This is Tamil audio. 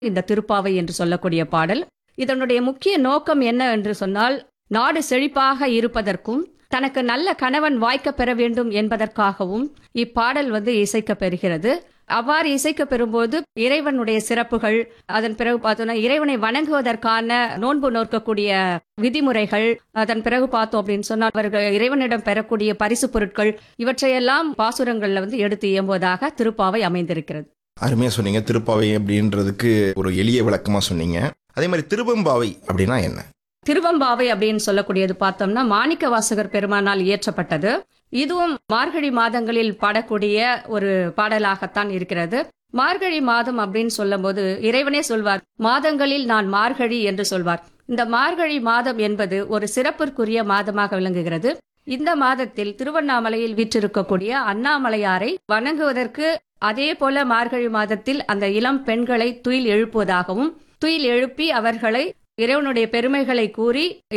இந்த திருப்பாவை என்று சொல்லக்கூடிய பாடல் இதனுடைய முக்கிய நோக்கம் என்ன என்று சொன்னால் நாடு செழிப்பாக இருப்பதற்கும் தனக்கு நல்ல கணவன் வாய்க்க பெற வேண்டும் என்பதற்காகவும் இப்பாடல் வந்து இசைக்க பெறுகிறது அவ்வாறு இசைக்க பெறும்போது இறைவனுடைய சிறப்புகள் அதன் பிறகு பார்த்தோம்னா இறைவனை வணங்குவதற்கான நோன்பு நோக்கக்கூடிய விதிமுறைகள் அதன் பிறகு பார்த்தோம் அப்படின்னு சொன்னால் அவர்கள் இறைவனிடம் பெறக்கூடிய பரிசு பொருட்கள் இவற்றையெல்லாம் பாசுரங்கள்ல வந்து எடுத்து இயம்புவதாக திருப்பாவை அமைந்திருக்கிறது அருமையா சொன்னீங்க திருப்பாவை அப்படின்றதுக்கு ஒரு எளிய விளக்கமா சொன்னீங்க அதே மாதிரி திருவெம்பாவை அப்படின்னா என்ன திருவம்பாவை அப்படின்னு சொல்லக்கூடியது பார்த்தோம்னா மாணிக்க வாசகர் பெருமானால் இயற்றப்பட்டது இதுவும் மார்கழி மாதங்களில் பாடக்கூடிய ஒரு பாடலாகத்தான் இருக்கிறது மார்கழி மாதம் அப்படின்னு சொல்லும்போது இறைவனே சொல்வார் மாதங்களில் நான் மார்கழி என்று சொல்வார் இந்த மார்கழி மாதம் என்பது ஒரு சிறப்பிற்குரிய மாதமாக விளங்குகிறது இந்த மாதத்தில் திருவண்ணாமலையில் வீற்றிருக்கக்கூடிய அண்ணாமலையாரை வணங்குவதற்கு அதே போல மார்கழி மாதத்தில் அந்த இளம் பெண்களை துயில் எழுப்புவதாகவும் துயில் எழுப்பி அவர்களை இறைவனுடைய பெருமைகளை கூறி